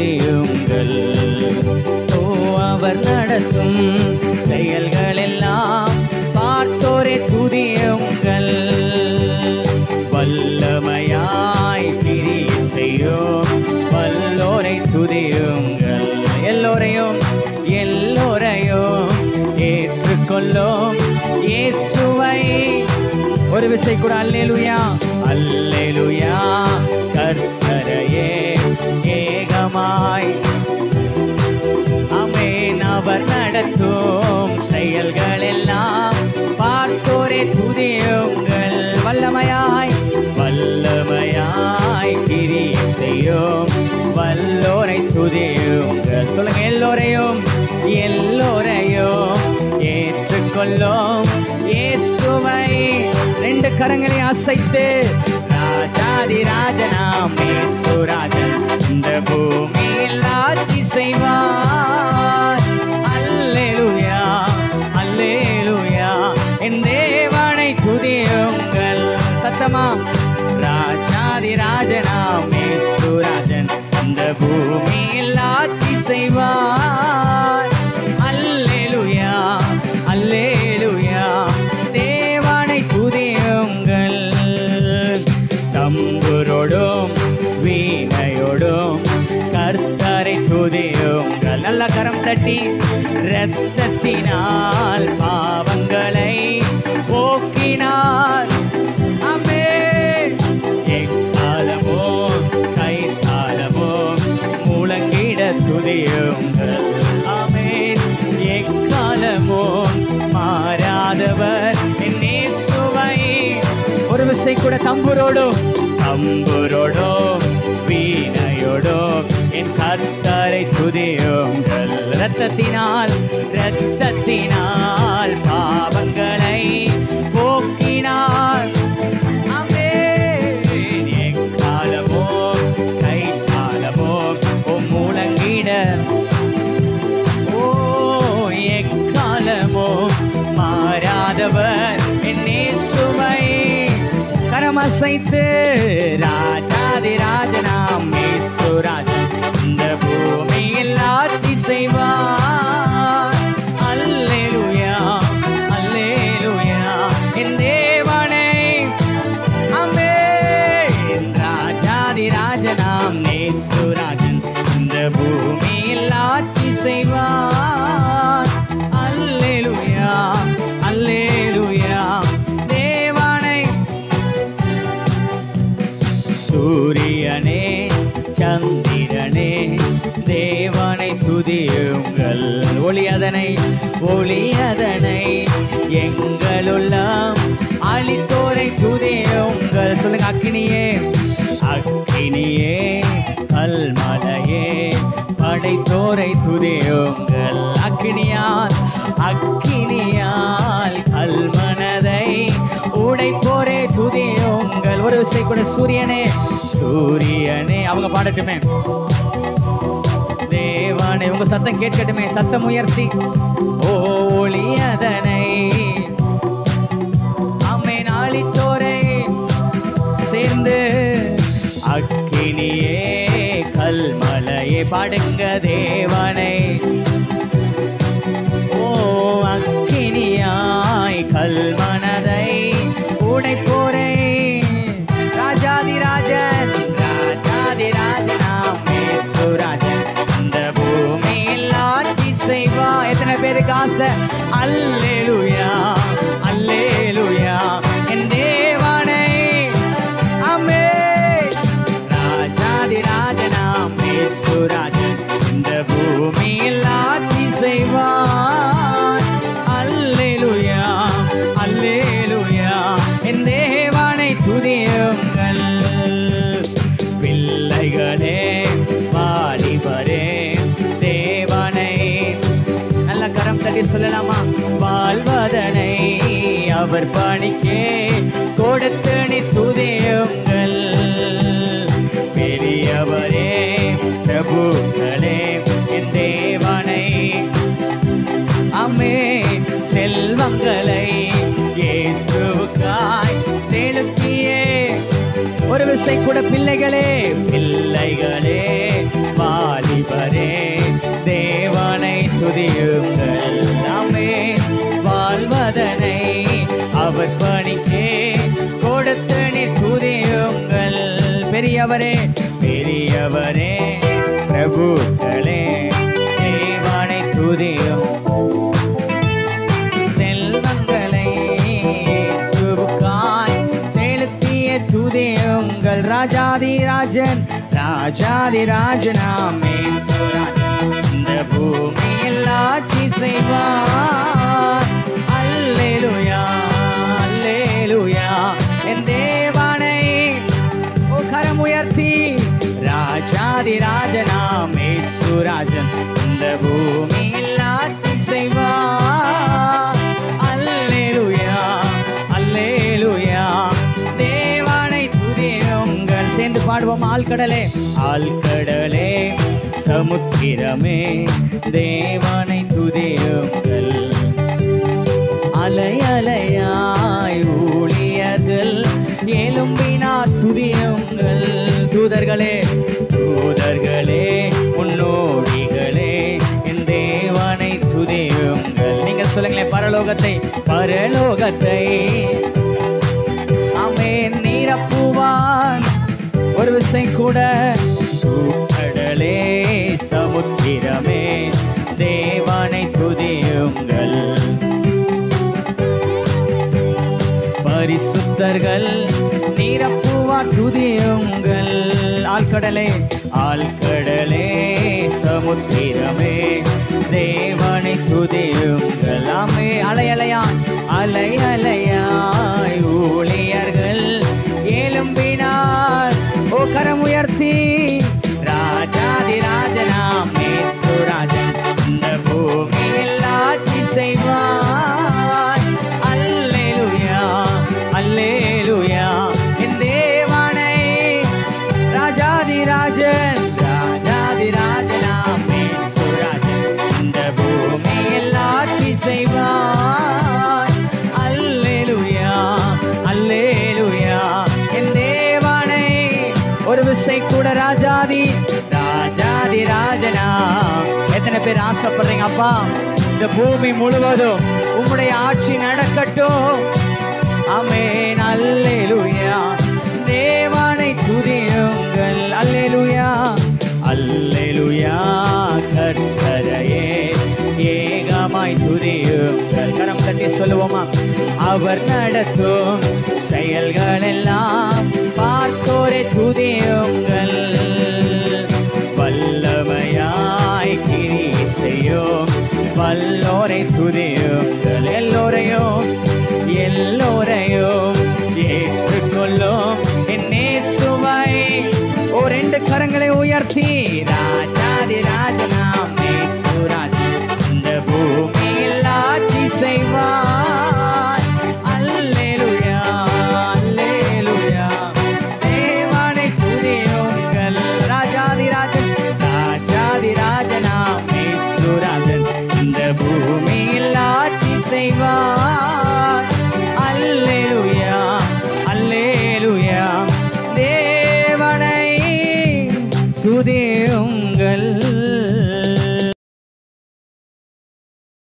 துதியுங்கள் ஓ அவர் நடத்தும் செயல்கள் எல்லாம் பார்த்தோரே துதியுங்கள் வல்லமையாய் கிரியை செய்யும் வல்லோரை துதியுங்கள் எல்லோரையும் எல்லோரையும் ஏற்றுக்கொள்ளும் இயேசுவை ஒரு விசை கூட அல்லேலுயா அல்லேலுயா கர்த்தரையே ஏகமாய் அமேன் அவர் நடத்தும் செயல்கள் எல்லாம் பார்த்தோரே துதியுங்கள் வல்லமையாய் வல்லமையாய் கிரியை செய்யும் வல்லோரை துதியுங்கள் சொல்லுங்க எல்லோரையும் எல்லோரையும் ஏற்றுக்கொள்ளும் இயேசுவை ரெண்டு கரங்களை அசைத்து ராஜாதி ராஜனாம் இயேசுராஜன் இந்த பூமியில் ஆட்சி செய்வார் அல்லேலூயா அல்லேலூயா என் தேவனை துதியுங்கள் சத்தமா ராஜாதி ராஜனாம் இயேசுராஜன் இந்த பூமியில் ஆட்சி செய்வார் அல்லேலூயா அல்லேலூயா தேவனை துதியுங்கள் தம்புரோடும் வீணையோடும் கர்த்தரை துதியுங்கள் நல்ல கரம் தட்டி இரத்தத்தினால் பாவங்களை போக்கினார் ஆமென். எக்காலமோ கைத்தாலமோ முழங்கிட துதியுங்கள் ஆமென் எக்காலமோ மாறாதவர் என் இயேசுவை ஒரு விசை கூட தம்புரோடும் தம்புரோடும் வீணையோடும் என் கர்த்தரை துதியுங்கள் இரத்தத்தினால் இரத்தத்தினால் பாவங்களை போக்கினார் ஆமென். எக்காலமோ கைத்தாலமோ உம் முழங்கிட ஓ எக்காலமோ மாறாதவர் என்னே சுவை கரமசைத்து ராஜாதி ராஜனாம் மேசுராஜன் இந்த பூமியில் ஆட்சி செய்வார் அல்லேலூயா அல்லேலூயா என் தேவனை ஆமென். ராஜாதி ராஜனாம் நேசுராஜன் இந்த பூமியில் ஆட்சி செய்வார் அல்லேலூயா அல்லேலூயா தேவனை சூரியனே சந்திரனே தேவனை துதியுங்கள் ஒளியதனை ஒளியதனை எங்களுள்ளம் அழித்தோரை துதியுங்கள் சொல்லுங்க அக்கினியே அக்கினியே கல்மலையே படைத்தோரை துதியுங்கள் அக்கினியால் அக்கினியால் கல்மனதை உடைப்போரே துதியுங்கள் ஒரு விஷயம் கூட சூரியனே சூரியனே அவங்க பாடட்டுமே தேவானே உங்க சத்தம் கேட்கட்டுமே சத்தம் உயர்த்தி ஓ ஒளியதனை அம்மை நாளித்தோரை சேர்ந்து அக்கினியே கல்மலையே பாடுங்க தேவனை ஓ அக்கினியாய் கல்மனதை உடைப்போரே ராஜாதி ராஜன் ராஜாதி ராஜனாம் மேசுராஜன் இந்த பூமியில் ஆட்சி செய்வா எத்தனை பேருக்கு ஆசை அல்லேலூயா அல்லேலூயா என் தேவனை அமே ராஜாதி ராஜனாம் மேசுராஜன் இந்த பூமியில் ஆட்சி செய்வார் அல்லேலூயா அல்லேலூயா என் தேவனை துதியுங்கள் பிள்ளைகளே வாலிபரே தேவனை நல்ல கரம் தட்டி சொல்லலாமா வாழ்வதனை அவர் பணிக்கே கொடுத்து நீ துதியுங்கள் பெரியவரே பிரபுக்களே என் தேவனை அம்மே செல்வங்களை இயேசுவுக்காய் செலுத்தியே ஒரு விசை கூட பிள்ளைகளே பிள்ளைகளே வாலி மீட்பரே தேவனை துதியுங்கள் நாமே வாழ்வதனை அவர் பணிக்கே கொடுத்து நீ துதியுங்கள் பெரியவரே பெரியவரே பிரபுக்களே தேவனை துதியும் செல்வங்களை இயேசுவுக்காய் செலுத்திய துதியுங்கள் ராஜாதி ராஜன் ராஜாதி ராஜனாமே இந்த பூமியில் ஆட்சி செய்வார் அல்லேலுயா அல்லேலுயா என் தேவனை ஓ கரம் உயர்த்தி ராஜாதி ராஜனாம் சுராஜன் இந்த பூமியில் ஆட்சி செய்வார் அல்லேலுயா அல்லேலுயா தேவனை துதியுங்கள் சேர்ந்து பாடுவோம் ஆழ்கடலே ஆழ்கடலே சமுத்திரமே தேவனை துதியுங்கள் அலை அலையாய் ஊழியர்கள் எலும்பினா துதியுங்கள் தூதர்களே தூதர்களே முன்னோடிகளே என் தேவனை துதியுங்கள் நீங்க சொல்லுங்களேன் பரலோகத்தை பரலோகத்தை ஆமென் நீரப்புவான் ஒரு விசை கூட கடலே சமுத்திரமே தேவனை துதியுங்கள் பரிசுத்தர்கள் நீரப்புவார் துதியுங்கள் ஆழ்கடலே ஆழ்கடலே சமுத்திரமே தேவனை துதியுங்கள் ஆமே அலை அலையா அலை அலையாய் ஊழியர்கள் ஏலும்பினார் ஓ கரம் உயர்த்தி ராஜாதி ராஜனாமே சுராஜன் இந்த பூமியில் ஆட்சி செய்வார் அல்லேலுயா அல்லேலுயா என் தேவனை ராஜாதி ராஜன் ராஜாதி ராஜனாமே சுராஜன் இந்த பூமியில் ஆட்சி செய்வார் அல்லேலுயா அல்லேலுயா என் தேவனை ஒரு விசை கூட ராஜாதி ராஜாதி ராஜனா எத்தனை பேர் ஆசைப்படுறீங்க அப்பா இந்த பூமி முழுவதும் உம்முடைய ஆட்சி நடக்கட்டும் ஆமென் அல்லேலூயா தேவனை துதியுங்கள் அல்லேலூயா அல்லேலூயா கர்த்தரையே ஏகமாய் துதியுங்கள் கரம் தட்டி சொல்லுவோமா அவர் நடத்தும் செயல்கள் எல்லாம் பார்த்தோரை துதியுங்கள் வல்லமையாய் கிரி செய்யும் வல்லோரை துதியுங்கள் எல்லோரையும் எல்லோரையும் ஏற்றுக்கொள்ளும் என்னே சுவை ஓ ரெண்டு கரங்களை உயர்த்தி ராஜாதி ராஜனாமே சுராஜ் இந்த பூமியில் ஆட்சி செய்வார் அல்லேலுயா அல்லேலுயா தேவனை துதியுங்கள் ராஜாதி ராஜன் ராஜாதி ராஜனாமே சுராஜன் இந்த பூமியில் ஆட்சி செய்வார்